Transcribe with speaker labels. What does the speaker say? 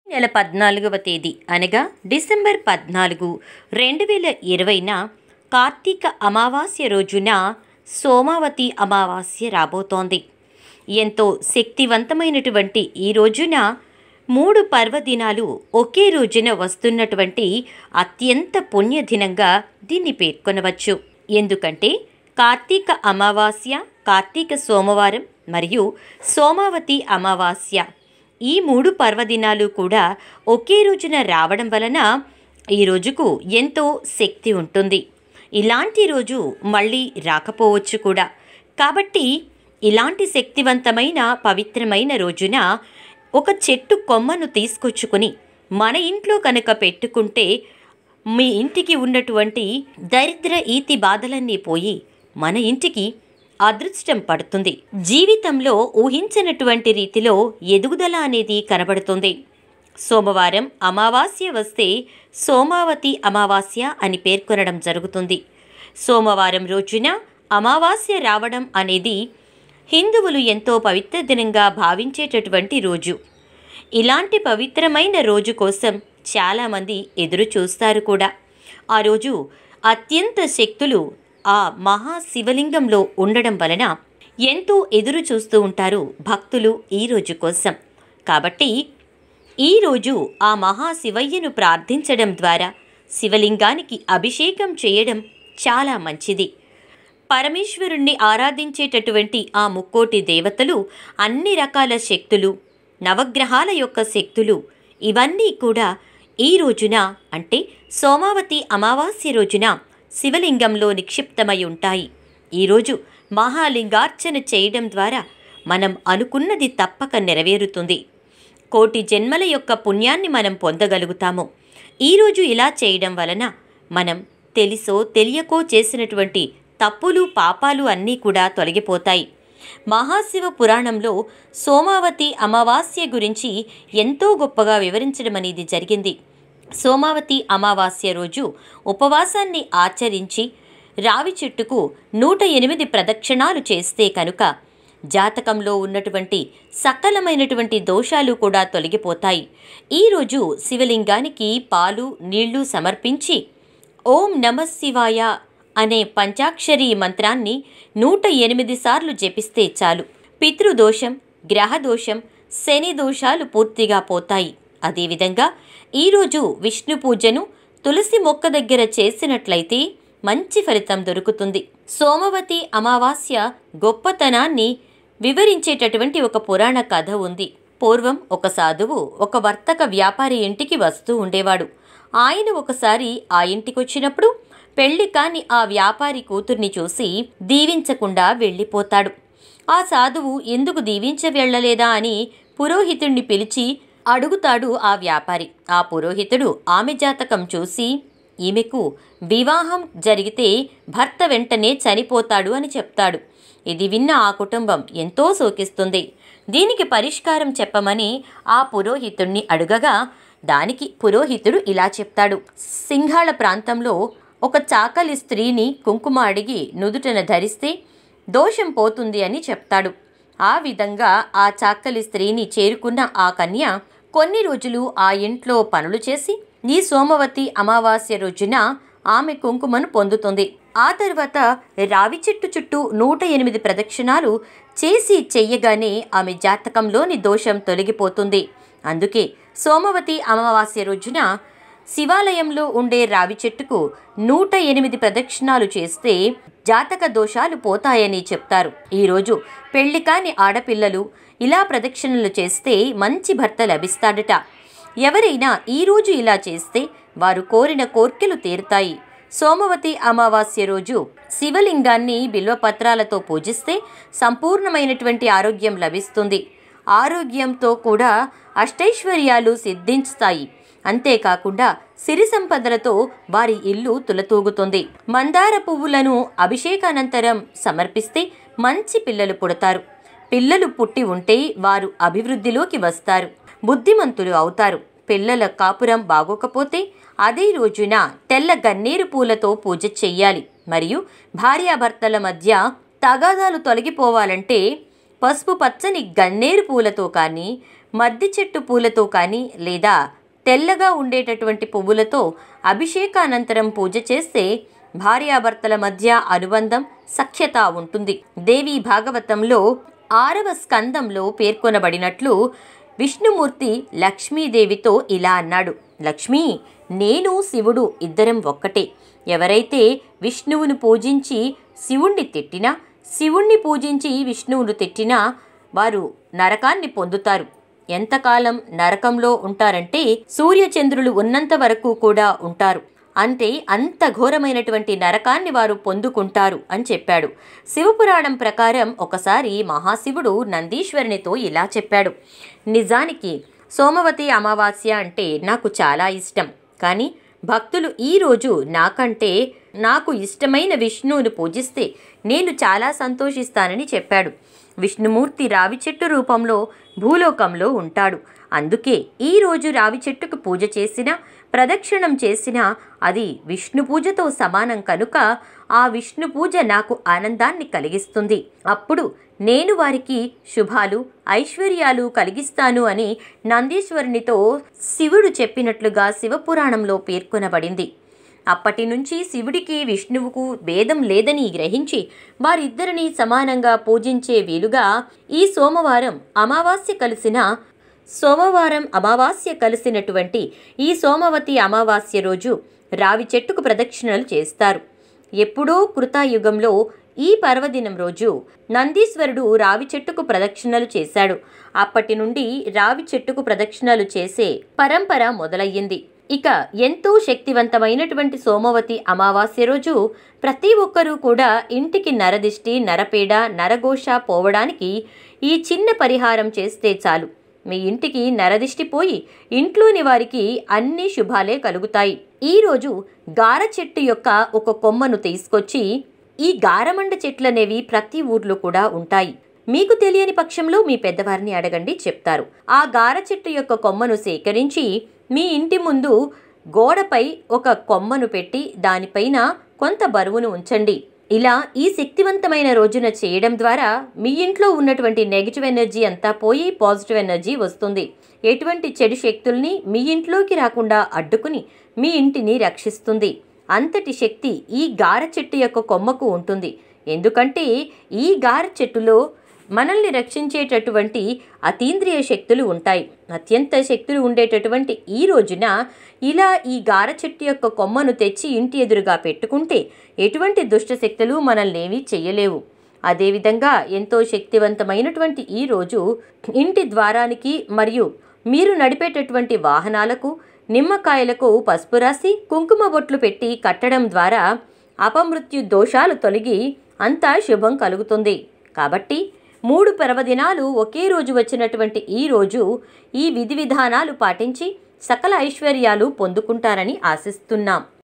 Speaker 1: నెల పద్నాలుగవ తేదీ అనగా డిసెంబర్ పద్నాలుగు రెండు వేల ఇరవైన కార్తీక అమావాస్య రోజున సోమావతి అమావాస్య రాబోతోంది ఎంతో శక్తివంతమైనటువంటి ఈ రోజున మూడు పర్వదినాలు ఒకే రోజున వస్తున్నటువంటి అత్యంత పుణ్యదినంగా దీన్ని పేర్కొనవచ్చు ఎందుకంటే కార్తీక అమావాస్య కార్తీక సోమవారం మరియు సోమావతి అమావాస్య ఈ మూడు పర్వదినాలు కూడా ఒకే రోజున రావడం వలన ఈ రోజుకు ఎంతో శక్తి ఉంటుంది ఇలాంటి రోజు మళ్ళీ రాకపోవచ్చు కూడా కాబట్టి ఇలాంటి శక్తివంతమైన పవిత్రమైన రోజున ఒక చెట్టు కొమ్మను తీసుకొచ్చుకొని మన ఇంట్లో కనుక పెట్టుకుంటే మీ ఇంటికి ఉన్నటువంటి దరిద్ర ఈతి బాధలన్నీ పోయి మన ఇంటికి అదృష్టం పడుతుంది జీవితంలో ఊహించినటువంటి రీతిలో ఎదుగుదల అనేది కనబడుతుంది సోమవారం అమావాస్య వస్తే సోమావతి అమావాస్య అని పేర్కొనడం జరుగుతుంది సోమవారం రోజున అమావాస్య రావడం అనేది హిందువులు ఎంతో పవిత్ర దినంగా భావించేటటువంటి రోజు ఇలాంటి పవిత్రమైన రోజు కోసం చాలామంది ఎదురు చూస్తారు కూడా ఆ రోజు అత్యంత శక్తులు ఆ మహాశివలింగంలో ఉండడం వలన ఎంతో ఎదురు చూస్తూ ఉంటారు భక్తులు ఈ రోజు కోసం కాబట్టి ఈరోజు ఆ మహాశివయ్యను ప్రార్థించడం ద్వారా శివలింగానికి అభిషేకం చేయడం చాలా మంచిది పరమేశ్వరుణ్ణి ఆరాధించేటటువంటి ఆ ముక్కోటి దేవతలు అన్ని రకాల శక్తులు నవగ్రహాల యొక్క శక్తులు ఇవన్నీ కూడా ఈ రోజున అంటే సోమావతి అమావాస్య రోజున శివలింగంలో నిక్షిప్తమై ఉంటాయి ఈరోజు మహాలింగార్చన చేయడం ద్వారా మనం అనుకున్నది తప్పక నెరవేరుతుంది కోటి జన్మల యొక్క పుణ్యాన్ని మనం పొందగలుగుతాము ఈరోజు ఇలా చేయడం వలన మనం తెలిసో తెలియకో చేసినటువంటి తప్పులు పాపాలు అన్నీ కూడా తొలగిపోతాయి మహాశివ పురాణంలో సోమావతి అమావాస్య గురించి ఎంతో గొప్పగా వివరించడం అనేది జరిగింది సోమావతి అమావాస్య రోజు ఉపవాసాన్ని ఆచరించి రావి చెట్టుకు నూట ఎనిమిది ప్రదక్షిణాలు చేస్తే కనుక జాతకంలో ఉన్నటువంటి సకలమైనటువంటి దోషాలు కూడా తొలగిపోతాయి ఈరోజు శివలింగానికి పాలు నీళ్లు సమర్పించి ఓం నమ శివాయ అనే పంచాక్షరి మంత్రాన్ని నూట ఎనిమిది సార్లు జపిస్తే చాలు పితృదోషం గ్రహదోషం శని దోషాలు పూర్తిగా పోతాయి అదేవిధంగా ఈరోజు విష్ణు పూజను తులసి మొక్క దగ్గర చేసినట్లయితే మంచి ఫలితం దొరుకుతుంది సోమవతి అమావాస్య గొప్పతనాన్ని వివరించేటటువంటి ఒక పురాణ కథ ఉంది పూర్వం ఒక సాధువు ఒక వర్తక వ్యాపారి ఇంటికి వస్తూ ఉండేవాడు ఆయన ఒకసారి ఆ ఇంటికొచ్చినప్పుడు పెళ్లి కాని ఆ వ్యాపారి కూతుర్ని చూసి దీవించకుండా వెళ్ళిపోతాడు ఆ సాధువు ఎందుకు దీవించ వెళ్ళలేదా అని పురోహితుణ్ణి పిలిచి అడుగుతాడు ఆ వ్యాపారి ఆ పురోహితుడు ఆమె జాతకం చూసి ఈమెకు వివాహం జరిగితే భర్త వెంటనే చనిపోతాడు అని చెప్తాడు ఇది విన్న ఆ కుటుంబం ఎంతో శోకిస్తుంది దీనికి పరిష్కారం చెప్పమని ఆ పురోహితుణ్ణి అడుగగా దానికి పురోహితుడు ఇలా చెప్తాడు సింహాళ ప్రాంతంలో ఒక చాకలి స్త్రీని కుంకుమ అడిగి నుదుటన ధరిస్తే దోషం పోతుంది అని చెప్తాడు ఆ విధంగా ఆ చాకలి స్త్రీని చేరుకున్న ఆ కన్య కొన్ని రోజులు ఆ ఇంట్లో పనులు చేసి ఈ సోమవతి అమావాస్య రోజున ఆమె కుంకుమను పొందుతుంది ఆ తర్వాత రావి చెట్టు చుట్టూ నూట ఎనిమిది ప్రదక్షిణాలు చేసి చెయ్యగానే ఆమె జాతకంలోని దోషం తొలగిపోతుంది అందుకే సోమవతి అమావాస్య రోజున శివాలయంలో ఉండే రావి చెట్టుకు నూట ఎనిమిది ప్రదక్షిణాలు చేస్తే జాతక దోషాలు పోతాయని చెప్తారు ఈరోజు పెళ్లి కాని ఆడపిల్లలు ఇలా ప్రదక్షిణలు చేస్తే మంచి భర్త లభిస్తాడట ఎవరైనా ఈరోజు ఇలా చేస్తే వారు కోరిన కోర్కెలు తీరుతాయి సోమవతి అమావాస్య రోజు శివలింగాన్ని బిల్వపత్రాలతో పూజిస్తే సంపూర్ణమైనటువంటి ఆరోగ్యం లభిస్తుంది ఆరోగ్యంతో కూడా అష్టైశ్వర్యాలు సిద్ధించుతాయి అంతేకాకుండా సిరి సంపదలతో వారి ఇల్లు తులతూగుతుంది మందార పువ్వులను అభిషేకానంతరం సమర్పిస్తే మంచి పిల్లలు పుడతారు పిల్లలు పుట్టి ఉంటే వారు అభివృద్ధిలోకి వస్తారు బుద్ధిమంతులు అవుతారు పిల్లల కాపురం బాగోకపోతే అదే రోజున తెల్ల గన్నేరు పూలతో పూజ చెయ్యాలి మరియు భార్యాభర్తల మధ్య తగాదాలు తొలగిపోవాలంటే పసుపు పచ్చని గన్నేరు పూలతో కానీ మద్ది చెట్టు పూలతో కానీ లేదా తెల్లగా ఉండేటటువంటి పువ్వులతో అభిషేకానంతరం పూజ చేస్తే భార్యాభర్తల మధ్య అనుబంధం సఖ్యత ఉంటుంది దేవి భాగవతంలో ఆరవ స్కందంలో పేర్కొనబడినట్లు విష్ణుమూర్తి లక్ష్మీదేవితో ఇలా అన్నాడు లక్ష్మీ నేను శివుడు ఇద్దరం ఒక్కటే ఎవరైతే విష్ణువును పూజించి శివుణ్ణి తిట్టినా శివుణ్ణి పూజించి విష్ణువును తిట్టినా వారు నరకాన్ని పొందుతారు ఎంతకాలం నరకంలో ఉంటారంటే సూర్యచంద్రులు ఉన్నంత వరకు కూడా ఉంటారు అంటే అంత ఘోరమైనటువంటి నరకాన్ని వారు పొందుకుంటారు అని చెప్పాడు శివపురాణం ప్రకారం ఒకసారి మహాశివుడు నందీశ్వరునితో ఇలా చెప్పాడు నిజానికి సోమవతి అమావాస్య అంటే నాకు చాలా ఇష్టం కానీ భక్తులు ఈరోజు నాకంటే నాకు ఇష్టమైన విష్ణువును పూజిస్తే నేను చాలా సంతోషిస్తానని చెప్పాడు విష్ణుమూర్తి రావి చెట్టు రూపంలో భూలోకంలో ఉంటాడు అందుకే ఈరోజు రావి చెట్టుకు పూజ చేసినా ప్రదక్షిణం చేసినా అది విష్ణు పూజతో సమానం కనుక ఆ విష్ణు పూజ నాకు ఆనందాన్ని కలిగిస్తుంది అప్పుడు నేను వారికి శుభాలు ఐశ్వర్యాలు కలిగిస్తాను అని నందీశ్వరునితో శివుడు చెప్పినట్లుగా శివపురాణంలో పేర్కొనబడింది అప్పటి నుంచి శివుడికి విష్ణువుకు భేదం లేదని గ్రహించి వారిద్దరిని సమానంగా పూజించే వీలుగా ఈ సోమవారం అమావాస్య కలిసిన సోమవారం అమావాస్య కలిసినటువంటి ఈ సోమవతి అమావాస్య రోజు రావి చెట్టుకు ప్రదక్షిణలు చేస్తారు ఎప్పుడో కృతాయుగంలో ఈ పర్వదినం రోజు నందీశ్వరుడు రావి చెట్టుకు ప్రదక్షిణలు చేశాడు అప్పటి నుండి రావి చెట్టుకు ప్రదక్షిణలు చేసే పరంపర మొదలయ్యింది ఇక ఎంతో శక్తివంతమైనటువంటి సోమవతి అమావాస్య రోజు ప్రతి ఒక్కరూ కూడా ఇంటికి నరదిష్టి నరపేడ నరఘోష పోవడానికి ఈ చిన్న పరిహారం చేస్తే చాలు మీ ఇంటికి నరదిష్టి పోయి ఇంట్లోని వారికి అన్ని శుభాలే కలుగుతాయి ఈరోజు గార చెట్టు యొక్క ఒక కొమ్మను తీసుకొచ్చి ఈ గారమండ చెట్లనేవి ప్రతి ఊర్లో కూడా ఉంటాయి మీకు తెలియని పక్షంలో మీ పెద్దవారిని అడగండి చెప్తారు ఆ గార చెట్టు యొక్క కొమ్మను సేకరించి మీ ఇంటి ముందు గోడపై ఒక కొమ్మను పెట్టి దానిపైన కొంత బరువును ఉంచండి ఇలా ఈ శక్తివంతమైన రోజున చేయడం ద్వారా మీ ఇంట్లో ఉన్నటువంటి నెగిటివ్ ఎనర్జీ అంతా పోయి పాజిటివ్ ఎనర్జీ వస్తుంది ఎటువంటి చెడు శక్తుల్ని మీ ఇంట్లోకి రాకుండా అడ్డుకుని మీ ఇంటిని రక్షిస్తుంది అంతటి శక్తి ఈ గార చెట్టు యొక్క కొమ్మకు ఉంటుంది ఎందుకంటే ఈ గార చెట్టులో మనల్ని రక్షించేటటువంటి అతీంద్రియ శక్తులు ఉంటాయి అత్యంత శక్తులు ఉండేటటువంటి ఈ రోజున ఇలా ఈ గార చెట్టు యొక్క కొమ్మను తెచ్చి ఇంటి ఎదురుగా పెట్టుకుంటే ఎటువంటి దుష్ట శక్తులు మనల్ని ఏమీ చెయ్యలేవు అదేవిధంగా ఎంతో శక్తివంతమైనటువంటి ఈ రోజు ఇంటి ద్వారానికి మరియు మీరు నడిపేటటువంటి వాహనాలకు నిమ్మకాయలకు పసుపు రాసి కుంకుమ బొట్లు పెట్టి కట్టడం ద్వారా అపమృత్యు దోషాలు తొలగి అంతా శుభం కలుగుతుంది కాబట్టి మూడు పర్వదినాలు ఒకే రోజు వచ్చినటువంటి ఈ రోజు ఈ విధి విధానాలు పాటించి సకల ఐశ్వర్యాలు పొందుకుంటారని ఆశిస్తున్నాం